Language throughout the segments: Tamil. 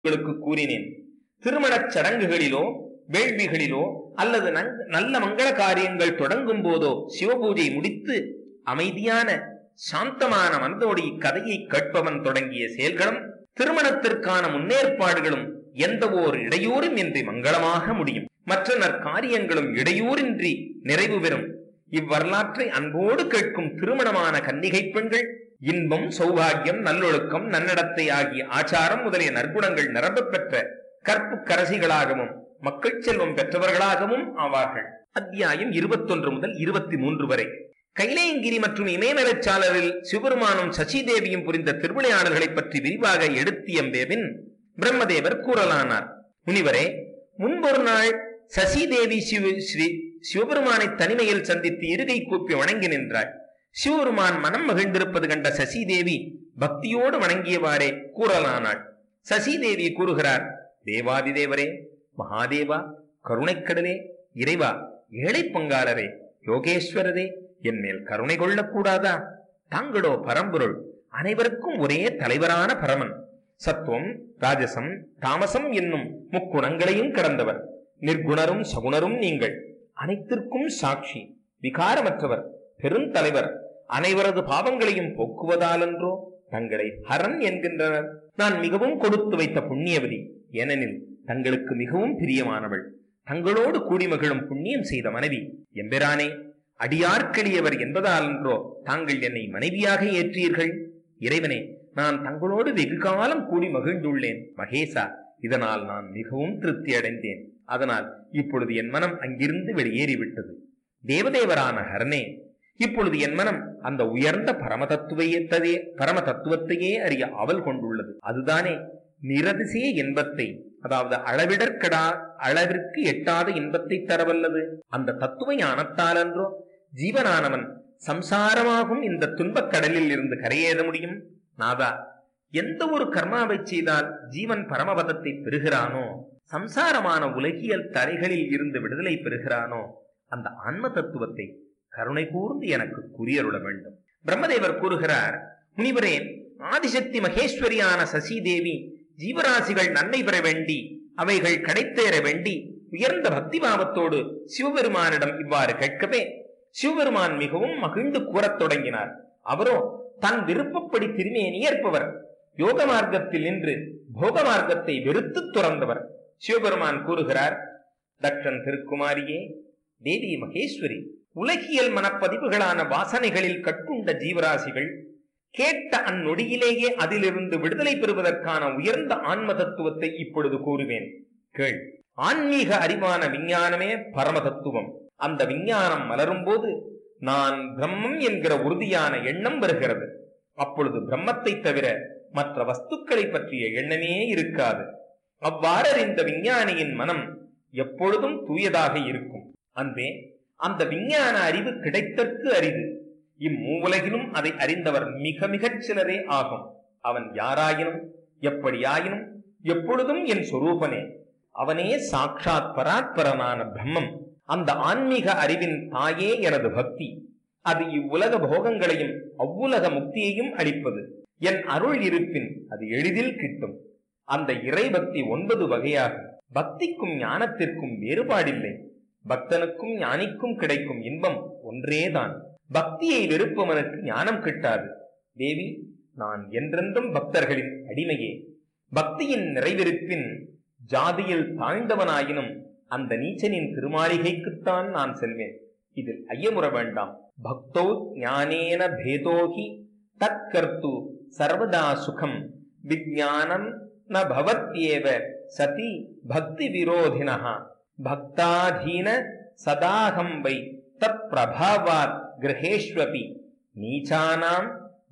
உங்களுக்கு கூறினேன் திருமணச் சடங்குகளிலோ வேள்விகளிலோ அல்லது நங்க- நல்ல மங்கள காரியங்கள் தொடங்கும் போதோ சிவபூஜை முடித்து அமைதியான சாந்தமான மனதோடு இக்கதையை கேட்பவன் தொடங்கிய செயல்களும் திருமணத்திற்கான முன்னேற்பாடுகளும் எந்த ஓர் இடையூறும் இன்றி மங்களமாக முடியும் மற்ற நற்காரியங்களும் இடையூறின்றி நிறைவு பெறும் இவ்வரலாற்றை அன்போடு கேட்கும் திருமணமான கன்னிகை பெண்கள் இன்பம் சௌபாகியம் நல்லொழுக்கம் நன்னடத்தை ஆகிய ஆச்சாரம் முதலிய நற்குணங்கள் நிரம்பப் பெற்ற கற்பு கரசிகளாகவும் மக்கள் செல்வம் பெற்றவர்களாகவும் ஆவார்கள் அத்தியாயம் இருபத்தொன்று முதல் இருபத்தி மூன்று வரை கைலேயங்கிரி மற்றும் இமயமலைச்சாளரில் சிவபெருமானும் சசிதேவியும் புரிந்த திருவிளையாடல்களைப் பற்றி விரிவாக எடுத்தியம்பேவின் பிரம்மதேவர் கூறலானார் முனிவரே முன்பொரு நாள் சசிதேவி சிவ ஸ்ரீ சிவபெருமானை தனிமையில் சந்தித்து இருகை கூப்பி வணங்கி நின்றாள் சிவபெருமான் மனம் மகிழ்ந்திருப்பது கண்ட சசிதேவி பக்தியோடு வணங்கியவாறே கூறலானாள் சசிதேவி கூறுகிறார் தேவாதி தேவரே மகாதேவா கருணைக்கடலே இறைவா ஏழை பங்காளரே யோகேஸ்வரரே என் மேல் கருணை கொள்ளக்கூடாதா தாங்களோ பரம்பொருள் அனைவருக்கும் ஒரே தலைவரான பரமன் சத்துவம் ராஜசம் தாமசம் என்னும் முக்குணங்களையும் கடந்தவர் நிர்குணரும் சகுணரும் நீங்கள் அனைத்திற்கும் சாட்சி விகாரமற்றவர் பெருந்தலைவர் அனைவரது பாவங்களையும் போக்குவதாலன்றோ தங்களை ஹரன் என்கின்றனர் நான் மிகவும் கொடுத்து வைத்த புண்ணியவதி ஏனெனில் தங்களுக்கு மிகவும் பிரியமானவள் தங்களோடு கூடி மகிழும் புண்ணியம் செய்த மனைவி எம்பெரானே அடியார்க்கெளியவர் என்பதாலன்றோ தாங்கள் என்னை மனைவியாக ஏற்றீர்கள் இறைவனே நான் தங்களோடு வெகு காலம் கூடி மகிழ்ந்துள்ளேன் மகேசா இதனால் நான் மிகவும் திருப்தி அடைந்தேன் அதனால் இப்பொழுது என் மனம் அங்கிருந்து வெளியேறிவிட்டது தேவதேவரான ஹரனே இப்பொழுது என் மனம் அந்த உயர்ந்த பரம தத்துவத்தையே பரம தத்துவத்தையே அறிய அவல் கொண்டுள்ளது அதுதானே நிரதிசே இன்பத்தை அதாவது அளவிடற்கடா அளவிற்கு எட்டாத இன்பத்தை தரவல்லது அந்த தத்துவ ஞானத்தாலன்றோ ஜீவனானவன் சம்சாரமாகும் இந்த துன்பக் கடலில் இருந்து கரையேற முடியும் நாதா எந்த ஒரு கர்மாவை செய்தால் ஜீவன் பரமபதத்தை பெறுகிறானோ சம்சாரமான உலகியல் தரைகளில் இருந்து விடுதலை பெறுகிறானோ அந்த ஆன்ம தத்துவத்தை கருணை கூர்ந்து எனக்கு கூறியருள வேண்டும் பிரம்மதேவர் கூறுகிறார் முனிவரே ஆதிசக்தி மகேஸ்வரியான சசிதேவி ஜீவராசிகள் நன்மை பெற வேண்டி அவைகள் கிடைத்தேற வேண்டி உயர்ந்த பக்தி பாவத்தோடு சிவபெருமானிடம் இவ்வாறு கேட்கவே சிவபெருமான் மிகவும் மகிழ்ந்து கூறத் தொடங்கினார் அவரோ தன் விருப்பப்படி திருமேனி ஏற்பவர் யோக மார்க்கத்தில் நின்று போக மார்க்கத்தை வெறுத்து துறந்தவர் சிவபெருமான் கூறுகிறார் தட்சன் திருக்குமாரியே தேவி மகேஸ்வரி உலகியல் மனப்பதிவுகளான வாசனைகளில் கட்டுண்ட ஜீவராசிகள் கேட்ட அந்நொடியிலேயே அதிலிருந்து விடுதலை பெறுவதற்கான உயர்ந்த ஆன்ம தத்துவத்தை இப்பொழுது கூறுவேன் கேள் ஆன்மீக அறிவான விஞ்ஞானமே பரம தத்துவம் அந்த விஞ்ஞானம் மலரும் போது நான் பிரம்மம் என்கிற உறுதியான எண்ணம் வருகிறது அப்பொழுது பிரம்மத்தை தவிர மற்ற வஸ்துக்களை பற்றிய எண்ணமே இருக்காது அவ்வாறறிந்த விஞ்ஞானியின் மனம் எப்பொழுதும் தூயதாக இருக்கும் அன்பே அந்த விஞ்ஞான அறிவு கிடைத்தற்கு அரிது இம்மூவுலகிலும் அதை அறிந்தவர் மிக மிகச் சிலரே ஆகும் அவன் யாராயினும் எப்படியாயினும் எப்பொழுதும் என் சொரூபனே அவனே சாட்சாத் பராத்பரனான பிரம்மம் அந்த ஆன்மீக அறிவின் தாயே எனது பக்தி அது இவ்வுலக போகங்களையும் அவ்வுலக முக்தியையும் அளிப்பது என் அருள் இருப்பின் அது எளிதில் கிட்டும் அந்த இறை பக்தி ஒன்பது வகையாகும் பக்திக்கும் ஞானத்திற்கும் வேறுபாடில்லை பக்தனுக்கும் ஞானிக்கும் கிடைக்கும் இன்பம் ஒன்றேதான் பக்தியை வெறுப்பவனுக்கு ஞானம் கிட்டாது தேவி நான் என்றென்றும் பக்தர்களின் அடிமையே பக்தியின் நிறைவிருப்பின் ஜாதியில் தாழ்ந்தவனாயினும் அந்த நீச்சனின் திருமாளிகைக்குத்தான் நான் செல்வேன் இதில் ஐயமுற வேண்டாம் பக்தோ ஞானேன பேதோகி தற்கர்த்து சர்வதா சுகம் விஜானம் ந பவத்யேவ சதி பக்தி விரோதினஹா பக்தாதீன சதாகம் வை தத் பிரபாவாத் கிரகேஷ்வபி நீச்சானாம்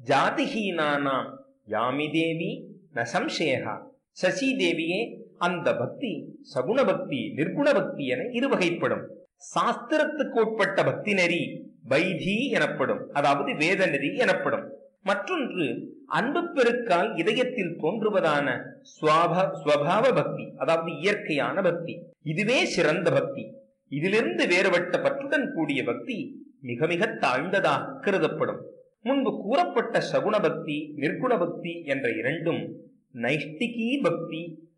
ஜாதிஹீனானாம் யாமி தேவி ந சம்சேகா சசி தேவியே அந்த பக்தி சகுண பக்தி நிர்குண பக்தி என இருவகைப்படும் சாஸ்திரத்துக்கு உட்பட்ட பக்தி நெறி வைதி எனப்படும் அதாவது வேத நெறி எனப்படும் மற்றொன்று அன்பு பெருக்கால் இதயத்தில் தோன்றுவதான சுவாப ஸ்வபாவ பக்தி அதாவது இயற்கையான பக்தி இதுவே சிறந்த பக்தி இதிலிருந்து வேறுபட்ட பற்றுடன் கூடிய பக்தி மிக மிக தாழ்ந்ததாக கருதப்படும் முன்பு கூறப்பட்ட சகுண பக்தி நிர்குண பக்தி என்ற இரண்டும் நைஷ்டிகி பக்தி